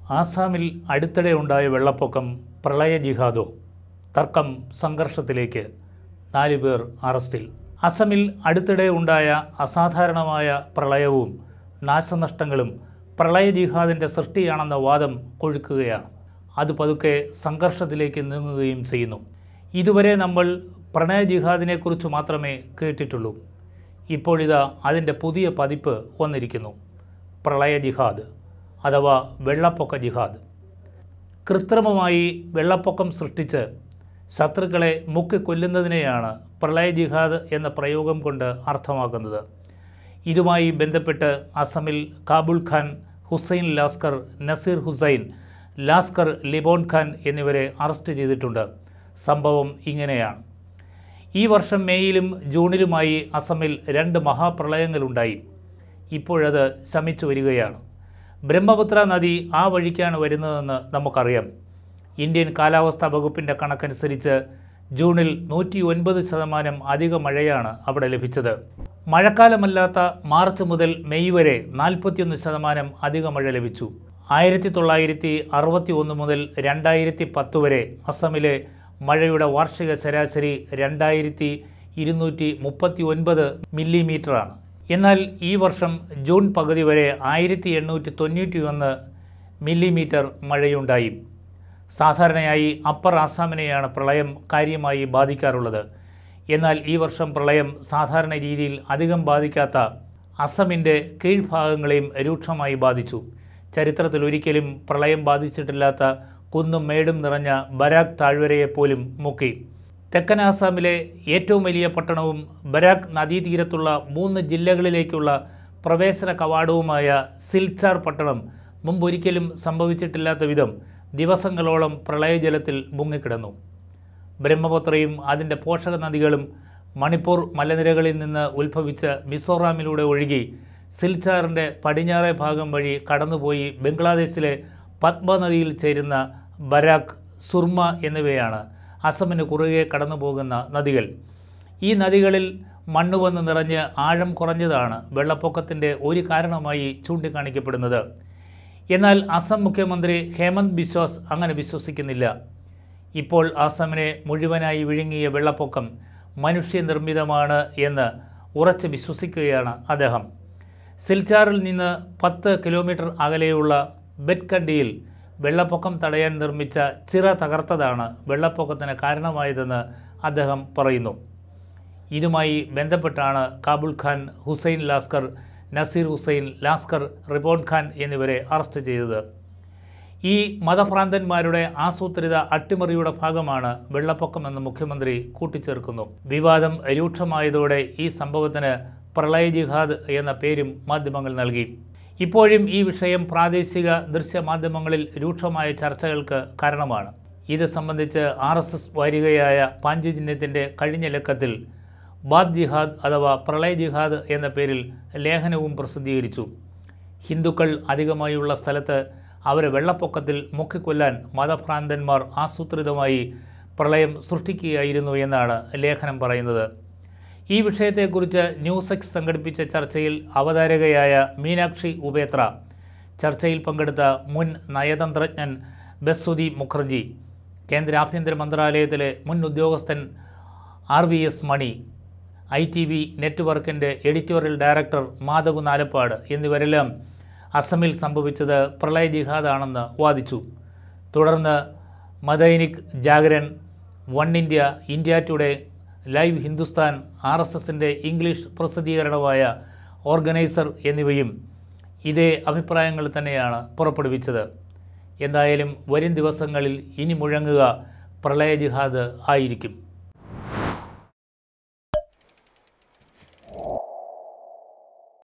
ആസാമിൽ അടുത്തിടെ ഉണ്ടായ വെള്ളപ്പൊക്കം പ്രളയ ജിഹാദോ തർക്കം സംഘർഷത്തിലേക്ക് നാല് പേർ അറസ്റ്റിൽ അസമിൽ അടുത്തിടെ ഉണ്ടായ അസാധാരണമായ പ്രളയവും നാശനഷ്ടങ്ങളും പ്രളയ ജിഹാദിൻ്റെ സൃഷ്ടിയാണെന്ന വാദം കൊഴുക്കുകയാണ് അത് പതുക്കെ സംഘർഷത്തിലേക്ക് നീങ്ങുകയും ചെയ്യുന്നു ഇതുവരെ നമ്മൾ പ്രണയ ജിഹാദിനെക്കുറിച്ച് മാത്രമേ കേട്ടിട്ടുള്ളൂ ഇപ്പോഴിതാ അതിൻ്റെ പുതിയ പതിപ്പ് വന്നിരിക്കുന്നു പ്രളയ ജിഹാദ് അഥവാ വെള്ളപ്പൊക്ക ജിഹാദ് കൃത്രിമമായി വെള്ളപ്പൊക്കം സൃഷ്ടിച്ച് ശത്രുക്കളെ മുക്കിക്കൊല്ലുന്നതിനെയാണ് പ്രളയ ജിഹാദ് എന്ന പ്രയോഗം കൊണ്ട് അർത്ഥമാക്കുന്നത് ഇതുമായി ബന്ധപ്പെട്ട് അസമിൽ കാബുൾ ഖാൻ ഹുസൈൻ ലാസ്കർ നസീർ ഹുസൈൻ ലാസ്കർ ലിബോൺ ഖാൻ എന്നിവരെ അറസ്റ്റ് ചെയ്തിട്ടുണ്ട് സംഭവം ഇങ്ങനെയാണ് ഈ വർഷം മേയിലും ജൂണിലുമായി അസമിൽ രണ്ട് മഹാപ്രളയങ്ങളുണ്ടായി ഇപ്പോഴത് ശമിച്ചു വരികയാണ് ബ്രഹ്മപുത്ര നദി ആ വഴിക്കാണ് വരുന്നതെന്ന് നമുക്കറിയാം ഇന്ത്യൻ കാലാവസ്ഥാ വകുപ്പിൻ്റെ കണക്കനുസരിച്ച് ജൂണിൽ നൂറ്റി ഒൻപത് ശതമാനം അധിക മഴയാണ് അവിടെ ലഭിച്ചത് മഴക്കാലമല്ലാത്ത മാർച്ച് മുതൽ മെയ് വരെ നാൽപ്പത്തിയൊന്ന് ശതമാനം അധിക മഴ ലഭിച്ചു ആയിരത്തി തൊള്ളായിരത്തി അറുപത്തി ഒന്ന് മുതൽ രണ്ടായിരത്തി പത്ത് വരെ അസമിലെ മഴയുടെ വാർഷിക ശരാശരി രണ്ടായിരത്തി ഇരുന്നൂറ്റി മുപ്പത്തി ഒൻപത് മില്ലിമീറ്ററാണ് എന്നാൽ ഈ വർഷം ജൂൺ പകുതി വരെ ആയിരത്തി എണ്ണൂറ്റി തൊണ്ണൂറ്റി ഒന്ന് മില്ലിമീറ്റർ മഴയുണ്ടായി സാധാരണയായി അപ്പർ ആസാമിനെയാണ് പ്രളയം കാര്യമായി ബാധിക്കാറുള്ളത് എന്നാൽ ഈ വർഷം പ്രളയം സാധാരണ രീതിയിൽ അധികം ബാധിക്കാത്ത അസമിൻ്റെ കീഴ്ഭാഗങ്ങളെയും രൂക്ഷമായി ബാധിച്ചു ചരിത്രത്തിൽ ഒരിക്കലും പ്രളയം ബാധിച്ചിട്ടില്ലാത്ത കുന്നും മേടും നിറഞ്ഞ ബരാക് താഴ്വരയെപ്പോലും മുക്കി തെക്കൻ ആസാമിലെ ഏറ്റവും വലിയ പട്ടണവും ബരാക് നദീതീരത്തുള്ള മൂന്ന് ജില്ലകളിലേക്കുള്ള പ്രവേശന കവാടവുമായ സിൽച്ചാർ പട്ടണം മുമ്പൊരിക്കലും സംഭവിച്ചിട്ടില്ലാത്ത വിധം ദിവസങ്ങളോളം പ്രളയജലത്തിൽ മുങ്ങിക്കിടന്നു ബ്രഹ്മപുത്രയും അതിൻ്റെ പോഷക നദികളും മണിപ്പൂർ മലനിരകളിൽ നിന്ന് ഉത്ഭവിച്ച് മിസോറാമിലൂടെ ഒഴുകി സിൽച്ചാറിൻ്റെ പടിഞ്ഞാറേ ഭാഗം വഴി കടന്നുപോയി ബംഗ്ലാദേശിലെ പത്മ നദിയിൽ ചേരുന്ന ബരാക് സുർമ എന്നിവയാണ് അസമിന് കുറുകെ കടന്നു പോകുന്ന നദികൾ ഈ നദികളിൽ മണ്ണ് വന്ന് നിറഞ്ഞ് ആഴം കുറഞ്ഞതാണ് വെള്ളപ്പൊക്കത്തിൻ്റെ ഒരു കാരണമായി ചൂണ്ടിക്കാണിക്കപ്പെടുന്നത് എന്നാൽ അസം മുഖ്യമന്ത്രി ഹേമന്ത് ബിശ്വാസ് അങ്ങനെ വിശ്വസിക്കുന്നില്ല ഇപ്പോൾ അസമിനെ മുഴുവനായി വിഴുങ്ങിയ വെള്ളപ്പൊക്കം മനുഷ്യനിർമ്മിതമാണ് എന്ന് ഉറച്ച് വിശ്വസിക്കുകയാണ് അദ്ദേഹം സിൽച്ചാറിൽ നിന്ന് പത്ത് കിലോമീറ്റർ അകലെയുള്ള ബെറ്റ്കണ്ടിയിൽ വെള്ളപ്പൊക്കം തടയാൻ നിർമ്മിച്ച ചിറ തകർത്തതാണ് വെള്ളപ്പൊക്കത്തിന് കാരണമായതെന്ന് അദ്ദേഹം പറയുന്നു ഇതുമായി ബന്ധപ്പെട്ടാണ് കാബുൾ ഖാൻ ഹുസൈൻ ലാസ്കർ നസീർ ഹുസൈൻ ലാസ്കർ റിബോൺ ഖാൻ എന്നിവരെ അറസ്റ്റ് ചെയ്തത് ഈ മതഭ്രാന്തന്മാരുടെ ആസൂത്രിത അട്ടിമറിയുടെ ഭാഗമാണ് വെള്ളപ്പൊക്കമെന്ന് മുഖ്യമന്ത്രി കൂട്ടിച്ചേർക്കുന്നു വിവാദം രൂക്ഷമായതോടെ ഈ സംഭവത്തിന് പ്രളയ ജിഹാദ് എന്ന പേരും മാധ്യമങ്ങൾ നൽകി ഇപ്പോഴും ഈ വിഷയം പ്രാദേശിക ദൃശ്യമാധ്യമങ്ങളിൽ രൂക്ഷമായ ചർച്ചകൾക്ക് കാരണമാണ് ഇത് സംബന്ധിച്ച് ആർ എസ് എസ് വാരികയായ പാഞ്ചജന്യത്തിൻ്റെ കഴിഞ്ഞ ലക്കത്തിൽ ബാദ് ജിഹാദ് അഥവാ പ്രളയ ജിഹാദ് എന്ന പേരിൽ ലേഖനവും പ്രസിദ്ധീകരിച്ചു ഹിന്ദുക്കൾ അധികമായുള്ള സ്ഥലത്ത് അവരെ വെള്ളപ്പൊക്കത്തിൽ മുക്കിക്കൊല്ലാൻ മതഭ്രാന്തന്മാർ ആസൂത്രിതമായി പ്രളയം സൃഷ്ടിക്കുകയായിരുന്നു എന്നാണ് ലേഖനം പറയുന്നത് ഈ വിഷയത്തെക്കുറിച്ച് ന്യൂസ് എക്സ് സംഘടിപ്പിച്ച ചർച്ചയിൽ അവതാരകയായ മീനാക്ഷി ഉപേത്ര ചർച്ചയിൽ പങ്കെടുത്ത മുൻ നയതന്ത്രജ്ഞൻ ബസ്സുതി മുഖർജി കേന്ദ്ര ആഭ്യന്തര മന്ത്രാലയത്തിലെ മുൻ ഉദ്യോഗസ്ഥൻ R V S Mani I T V നെറ്റ്വർക്കിൻ്റെ എഡിറ്റോറിയൽ ഡയറക്ടർ മാധവ് നാലപ്പാട് എന്നിവരെല്ലാം അസമിൽ സംഭവിച്ചത് പ്രളയ ജിഹാദാണെന്ന് വാദിച്ചു തുടർന്ന് മദൈനിക് Jagran one India India today live Hindustan R S എസിൻ്റെ ഇംഗ്ലീഷ് പ്രസിദ്ധീകരണമായ ഓർഗനൈസർ എന്നിവയും ഇതേ അഭിപ്രായങ്ങൾ തന്നെയാണ് പുറപ്പെടുവിച്ചത് എന്തായാലും വരും ദിവസങ്ങളിൽ ഇനി മുഴങ്ങുക പ്രളയ ജിഹാദ് ആയിരിക്കും